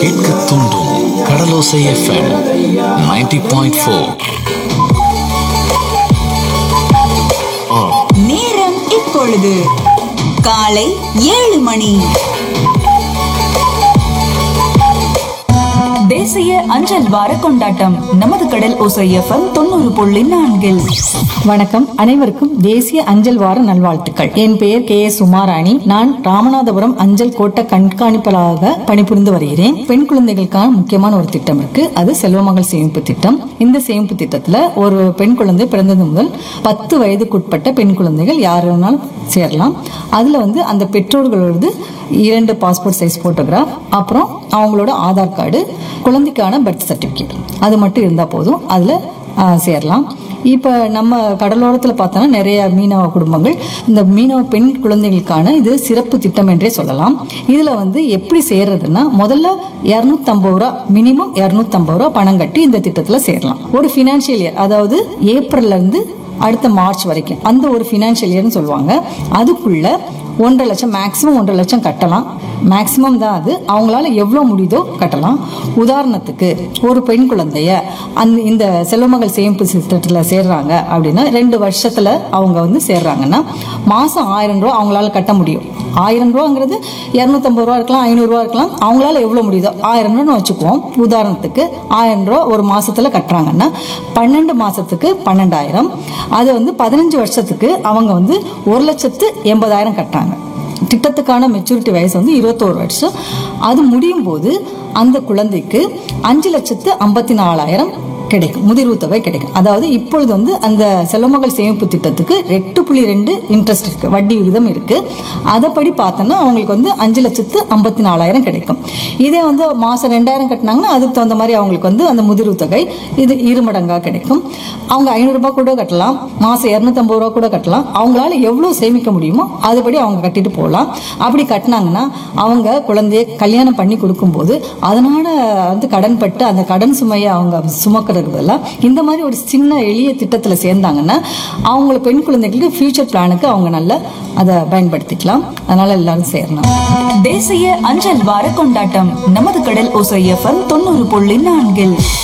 கேட்க தூண்டும் கடலோசை FM 90.4 point four நேரம் இப்பொழுது காலை ஏழு மணி தேசிய அஞ்சல் வார கொண்டாட்டம் நமது கடல் ஓசை எஃப்எம் தொண்ணூறு புள்ளி நான்கில் வணக்கம் அனைவருக்கும் தேசிய அஞ்சல் வார நல்வாழ்த்துக்கள் என் பெயர் கே எஸ் உமாராணி நான் ராமநாதபுரம் அஞ்சல் கோட்ட கண்காணிப்பாளராக பணிபுரிந்து வருகிறேன் பெண் குழந்தைகளுக்கான முக்கியமான ஒரு திட்டம் இருக்கு அது செல்வமகள் சேமிப்பு திட்டம் இந்த சேமிப்பு திட்டத்துல ஒரு பெண் குழந்தை பிறந்தது முதல் பத்து வயதுக்குட்பட்ட பெண் குழந்தைகள் யார் வேணாலும் சேரலாம் அதுல வந்து அந்த பெற்றோர்களோடது இரண்டு பாஸ்போர்ட் சைஸ் போட்டோகிராஃப் அப்புறம் அவங்களோட ஆதார் கார்டு குழந்தைக்கான பர்த் சர்டிஃபிகேட் அது மட்டும் இருந்தால் போதும் அதில் சேரலாம் இப்போ நம்ம கடலோரத்தில் பார்த்தோன்னா நிறைய மீனவ குடும்பங்கள் இந்த மீனவ பெண் குழந்தைகளுக்கான இது சிறப்பு திட்டம் என்றே சொல்லலாம் இதில் வந்து எப்படி சேர்றதுன்னா முதல்ல இரநூத்தம்பது ரூபா மினிமம் இரநூத்தம்பது ரூபா பணம் கட்டி இந்த திட்டத்தில் சேரலாம் ஒரு ஃபினான்ஷியல் இயர் அதாவது ஏப்ரல்ல இருந்து அடுத்த மார்ச் வரைக்கும் அந்த ஒரு ஃபினான்ஷியல் இயர்னு சொல்லுவாங்க அதுக்குள்ள ஒன்றரை லட்சம் மேக்ஸிமம் ஒன்றரை லட்சம் கட்டலாம் மேக்ஸிமம் தான் அது அவங்களால எவ்வளோ முடியுதோ கட்டலாம் உதாரணத்துக்கு ஒரு பெண் குழந்தைய அந்த இந்த செல்வமகள் சேமிப்பு திட்டத்தில் சேர்றாங்க அப்படின்னா ரெண்டு வருஷத்துல அவங்க வந்து சேர்றாங்கன்னா மாசம் ஆயிரம் ரூபா அவங்களால கட்ட முடியும் ஆயிரம் ரூபாங்கிறது இரநூத்தம்பது ரூபா இருக்கலாம் ஐநூறுரூவா இருக்கலாம் அவங்களால எவ்வளோ முடியுதோ ஆயிரம் ரூபான்னு வச்சுக்குவோம் உதாரணத்துக்கு ஆயிரம் ரூபா ஒரு மாசத்துல கட்டுறாங்கன்னா பன்னெண்டு மாசத்துக்கு பன்னெண்டாயிரம் அது வந்து பதினஞ்சு வருஷத்துக்கு அவங்க வந்து ஒரு லட்சத்து எண்பதாயிரம் கட்டுறாங்க திட்டத்துக்கான மெச்சூரிட்டி வயசு வந்து இருபத்தோரு வருஷம் அது முடியும் போது அந்த குழந்தைக்கு அஞ்சு லட்சத்து ஐம்பத்தி நாலாயிரம் கிடைக்கும் முதிர்வு தொகை கிடைக்கும் அதாவது இப்பொழுது வந்து அந்த செல்வமகள் சேமிப்பு திட்டத்துக்கு எட்டு புள்ளி ரெண்டு இன்ட்ரெஸ்ட் இருக்கு வட்டி விகிதம் இருக்கு அதைப்படி பார்த்தோன்னா அவங்களுக்கு வந்து அஞ்சு லட்சத்து ஐம்பத்தி நாலாயிரம் கிடைக்கும் இதே வந்து மாசம் ரெண்டாயிரம் கட்டினாங்கன்னா அதுக்கு தகுந்த மாதிரி அவங்களுக்கு வந்து அந்த முதிர்வு தொகை இது இரு மடங்கா கிடைக்கும் அவங்க ஐநூறு ரூபாய் கூட கட்டலாம் மாசம் இரநூத்தம்பது ரூபா கூட கட்டலாம் அவங்களால எவ்வளவு சேமிக்க முடியுமோ அதுபடி அவங்க கட்டிட்டு போகலாம் அப்படி கட்டினாங்கன்னா அவங்க குழந்தைய கல்யாணம் பண்ணி கொடுக்கும்போது அதனால வந்து கடன் பட்டு அந்த கடன் சுமையை அவங்க சுமக்கிறது பதிலா இந்த மாதிரி ஒரு சின்ன எளிய திட்டத்தில் சேர்ந்தாங்கன்னா அவங்கள பெண் குழந்தைகளுக்கு ஃபியூச்சர் பிளானுக்கு அவங்க நல்லா அதை பயன்படுத்திக்கலாம் அதனால எல்லாரும் சேரணும் தேசிய அஞ்சல் வார கொண்டாட்டம் நமது கடல் ஓசை எஃப்எம் தொண்ணூறு புள்ளி நான்கில்